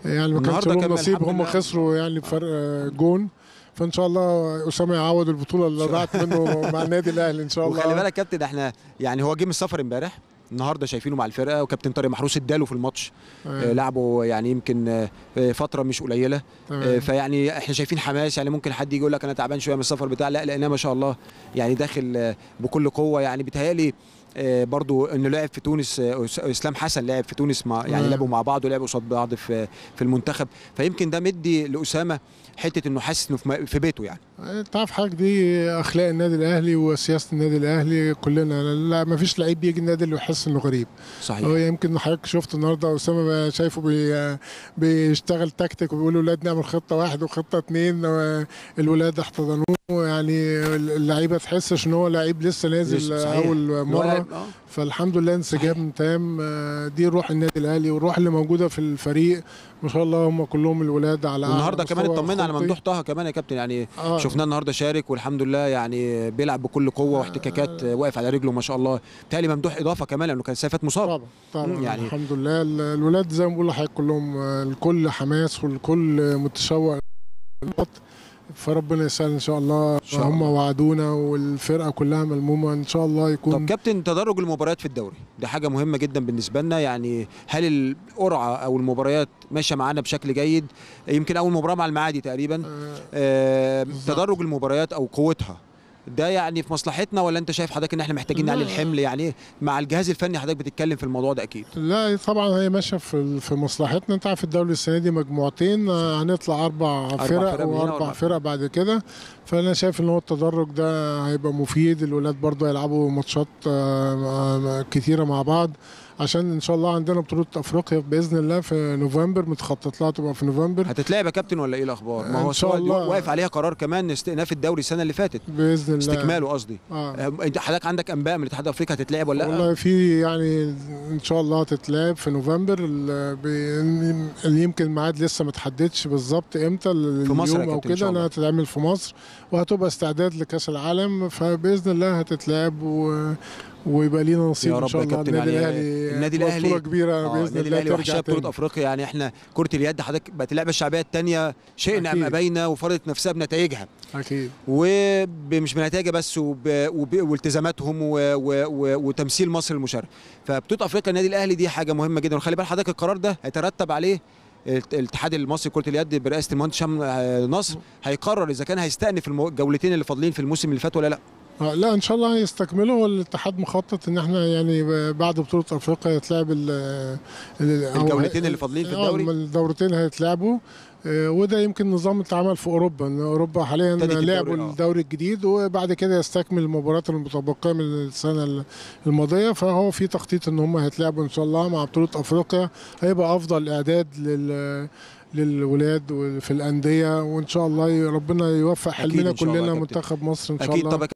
يعني ما كانش النهاردة لهم كمان نصيب الحمد هم لله. خسروا يعني بفرق آه، جون فان شاء الله اسامه يعوض البطوله اللي ضاعت منه مع النادي الاهلي ان شاء الله وخلي بالك يا كابتن احنا يعني هو جه من السفر امبارح النهارده شايفينه مع الفرقه وكابتن طارق محروس اداله في الماتش آه، تمام، لعبه يعني يمكن آه، فتره مش قليله آه، تمام. فيعني احنا شايفين حماس يعني ممكن حد يجي يقول لك انا تعبان شويه من السفر بتاع لا لقيناه ما شاء الله يعني داخل آه، بكل قوه يعني بيتهيألي آه، برضو انه لعب في تونس آه، أس- اسلام حسن لعب في تونس مع يعني آه. لعبوا مع بعض ولعبوا قصاد بعض في في المنتخب فيمكن ده مدي لاسامه حته انه حاسس انه في م- في بيته يعني انت عارف حاجه دي اخلاق النادي الاهلي وسياسه النادي الاهلي كلنا لا ما فيش لعيب بيجي النادي اللي يحس انه غريب صحيح هو يمكن حضرتك شفت النهارده اسامه بقى شايفه بي بيشتغل تكتيك وبيقول للولاد نعمل خطه واحد وخطه اثنين الولاد احتضنوه يعني اللعيبه تحسش ان هو لعيب لسه نازل لسه، صحيح. اول مره الولد- آه. فالحمد لله انسجام تام آه، دي روح النادي الاهلي والروح اللي موجوده في الفريق ما شاء الله هم كلهم الولاد على أعلى والنهارده كمان مستوى اطمنا على خلقي. ممدوح طه كمان يا كابتن يعني آه. شفناه النهارده شارك والحمد لله يعني بيلعب بكل قوه واحتكاكات واقف على رجله ما شاء الله بالتالي ممدوح اضافه كمان لانه كان سافت مصاب طبعا طبعا مم، يعني- يعني الحمد لله ال- الولاد زي ما بقول لحضرتك كلهم آه، الكل حماس والكل متشوق فربنا يسهل ان شاء الله شاء هم الله. وعدونا والفرقه كلها ملمومه ان شاء الله طب يكون كابتن تدرج المباريات في الدوري دي حاجه مهمه جدا بالنسبه لنا يعني هل القرعه او المباريات ماشيه معانا بشكل جيد يمكن اول مباراه مع المعادي تقريبا آه، آه بالظبط. تدرج المباريات او قوتها ده يعني في مصلحتنا ولا انت شايف حضرتك ان احنا محتاجين لا. نعلي الحمل يعني مع الجهاز الفني حضرتك بتتكلم في الموضوع ده اكيد لا طبعا هي ماشيه في في مصلحتنا انت عارف الدوري السنه دي مجموعتين آه، هنطلع اربع فرق فرق من هنا واربع وأربع فرق بعد كده فانا شايف ان هو التدرج ده هيبقى مفيد الولاد برضه هيلعبوا ماتشات آه، آه، كتيره مع بعض عشان ان شاء الله عندنا بطوله افريقيا باذن الله في نوفمبر متخطط لها تبقى في نوفمبر هتتلعب يا كابتن ولا ايه الاخبار ما إن هو شاء السؤال الله. واقف عليها قرار كمان استئناف الدوري السنه اللي فاتت باذن الله استكماله قصدي آه. آه، انت حضرتك عندك انباء من الاتحاد الافريقي هتتلعب ولا لا والله في يعني ان شاء الله هتتلعب في نوفمبر ال- ب- اللي يمكن الميعاد لسه ما تحددش بالظبط امتى في مصر يا اليوم او كابتن إن شاء كده انها الله. هتتعمل في مصر وهتبقى استعداد لكاس العالم فباذن الله هتتلعب و... ويبقى لينا نصيب يا ان رب شاء يا الله كابتن النادي يعني الاهلي النادي تبقى الأهلي- بطوله كبيره آه، باذن النادي الله الاهلي ترجع وحشاه بطوله تاني افريقيا يعني احنا كره اليد حضرتك بقت اللعبه الشعبيه الثانيه شئنا ام أكيد. ابينا وفرضت نفسها بنتائجها اكيد ومش بنتائجها بس وب... وب... والتزاماتهم و... و... و... وتمثيل مصر المشرف فبطوله افريقيا النادي الاهلي دي حاجه مهمه جدا وخلي بال حضرتك القرار ده هيترتب عليه الت- الاتحاد المصري لكره اليد برئاسه المهندس هشام آه، نصر هيقرر اذا كان هيستأنف المو- الجولتين اللي فاضلين في الموسم اللي فات ولا لا آه، لا ان شاء الله هيستكملوا والاتحاد مخطط ان احنا يعني ب- بعد بطوله افريقيا يتلعب ال- ال- أو- الجولتين اللي فاضلين في آه، الدوري الدورتين هيتلعبوا آه، وده يمكن نظام اتعمل في اوروبا ان اوروبا حاليا ابتدت الدوري، لعبوا آه. الدوري الجديد وبعد كده يستكمل المباريات المتبقيه من السنه الماضيه فهو في تخطيط ان هم هيتلعبوا ان شاء الله مع بطوله افريقيا هيبقى افضل اعداد لل للولاد وفي الانديه وان شاء الله ربنا يوفق أكيد حلمنا إن شاء الله كلنا يا كابتن. منتخب مصر ان شاء اكيد الله طبعا